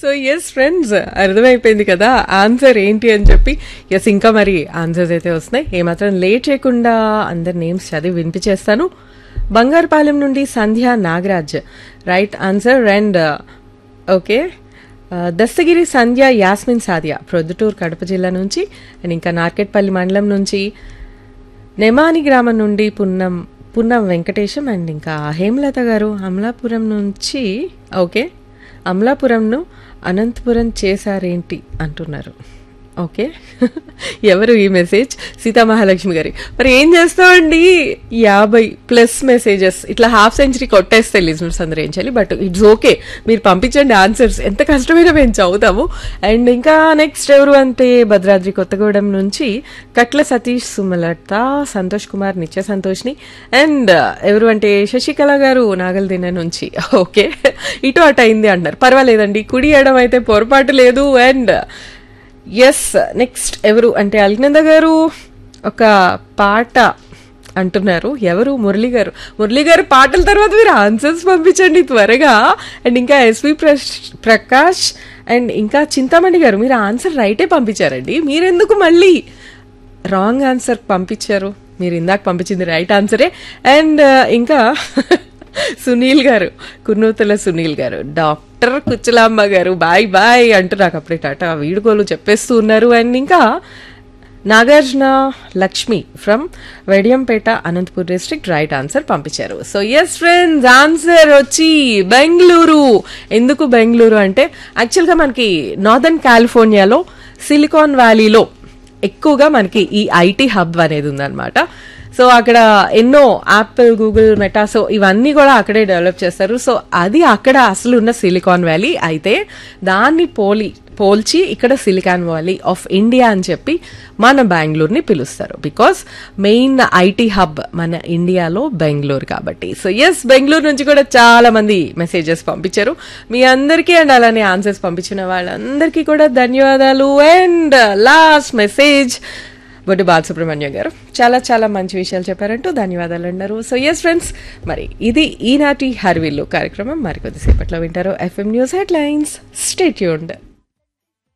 so yes friends అర్థమైపోయింది కదా answer ఏంటి అని చెప్పి ఎస్ ఇంకా మరి ఆన్సర్స్ అయితే వస్తున్నాయి ఏమాత్రం లేట్ చేయకుండా అందరి నేమ్స్ చదివి వినిపించేస్తాను బంగారుపాలెం నుండి Sandhya Nagaraj right answer and okay Dastagiri Sandhya Yasmin Sadiya Proddatur Kadapa జిల్లా నుంచి అండ్ ఇంకా నార్కెట్పల్లి మండలం నుంచి నెమాని గ్రామం నుండి పున్నం పున్నం వెంకటేశం అండ్ ఇంకా హేమలత గారు అమలాపురం నుంచి ఓకే అమలాపురంను అనంతపురం చేశారేంటి అంటున్నారు ఓకే ఎవరు ఈ మెసేజ్ సీతామహాలక్ష్మి గారి మరి ఏం చేస్తామండి యాభై ప్లస్ మెసేజెస్ ఇట్లా హాఫ్ సెంచరీ కొట్టేస్తే లిజనర్స్ అందరూ ఏం చేయాలి బట్ ఇట్స్ ఓకే మీరు పంపించండి ఆన్సర్స్ ఎంత కష్టమైనా మేము చదువుతాము అండ్ ఇంకా నెక్స్ట్ ఎవరు అంటే భద్రాద్రి కొత్తగూడెం నుంచి కట్ల సతీష్ సుమలత సంతోష్ కుమార్ నిత్య సంతోష్ని అండ్ ఎవరు అంటే శశికళ గారు నాగల్దిన నుంచి ఓకే ఇటు అటు అయింది అంటున్నారు పర్వాలేదండి కుడి ఎడం అయితే పొరపాటు లేదు అండ్ ఎస్ నెక్స్ట్ ఎవరు అంటే అల్నంద గారు ఒక పాట అంటున్నారు ఎవరు మురళి గారు మురళి గారు పాటల తర్వాత మీరు ఆన్సర్స్ పంపించండి త్వరగా అండ్ ఇంకా ఎస్వి ప్రకాష్ అండ్ ఇంకా చింతామణి గారు మీరు ఆన్సర్ రైటే పంపించారండి మీరెందుకు మళ్ళీ రాంగ్ ఆన్సర్ పంపించారు మీరు ఇందాక పంపించింది రైట్ ఆన్సరే అండ్ ఇంకా సునీల్ గారు కుర్నూతల సునీల్ గారు డాక్టర్ కుచ్చలాంబ గారు బాయ్ బాయ్ అంటూ నాకు అప్పుడే టాటా వీడుకోలు చెప్పేస్తూ ఉన్నారు అండ్ ఇంకా Nagarjuna Lakshmi from Vediyampeta Anantapur district right answer పంపించారు సో ఎస్ ఫ్రెండ్స్ ఆన్సర్ వచ్చి బెంగళూరు ఎందుకు బెంగళూరు అంటే యాక్చువల్గా మనకి నార్దర్న్ కాలిఫోర్నియాలో సిలికాన్ వ్యాలీలో ఎక్కువగా మనకి ఈ ఐటీ హబ్ అనేది ఉందన్నమాట సో అక్కడ ఎన్నో యాపిల్ గూగుల్ మెటా సో ఇవన్నీ కూడా అక్కడే డెవలప్ చేస్తారు సో అది అక్కడ అసలు ఉన్న సిలికాన్ వ్యాలీ అయితే దాన్ని పోలి పోల్చి ఇక్కడ సిలికాన్ వ్యాలీ ఆఫ్ ఇండియా అని చెప్పి మన బెంగళూరుని పిలుస్తారు బికాస్ మెయిన్ ఐటీ హబ్ మన ఇండియాలో బెంగళూరు కాబట్టి సో ఎస్ బెంగళూరు నుంచి కూడా చాలా మంది మెసేజెస్ పంపించారు మీ అందరికీ అండ్ అలానే ఆన్సర్స్ పంపించిన వాళ్ళందరికీ కూడా ధన్యవాదాలు and last message Boddu Balasubrahmanyam garu చాలా చాలా మంచి విషయాలు చెప్పారంటూ ధన్యవాదాలు అన్నారు సో ఎస్ ఫ్రెండ్స్ మరి ఇది ఈనాటి హర్విల్లు కార్యక్రమం మరి కొద్దిసేపట్లో వింటారు FM news headlines stay tuned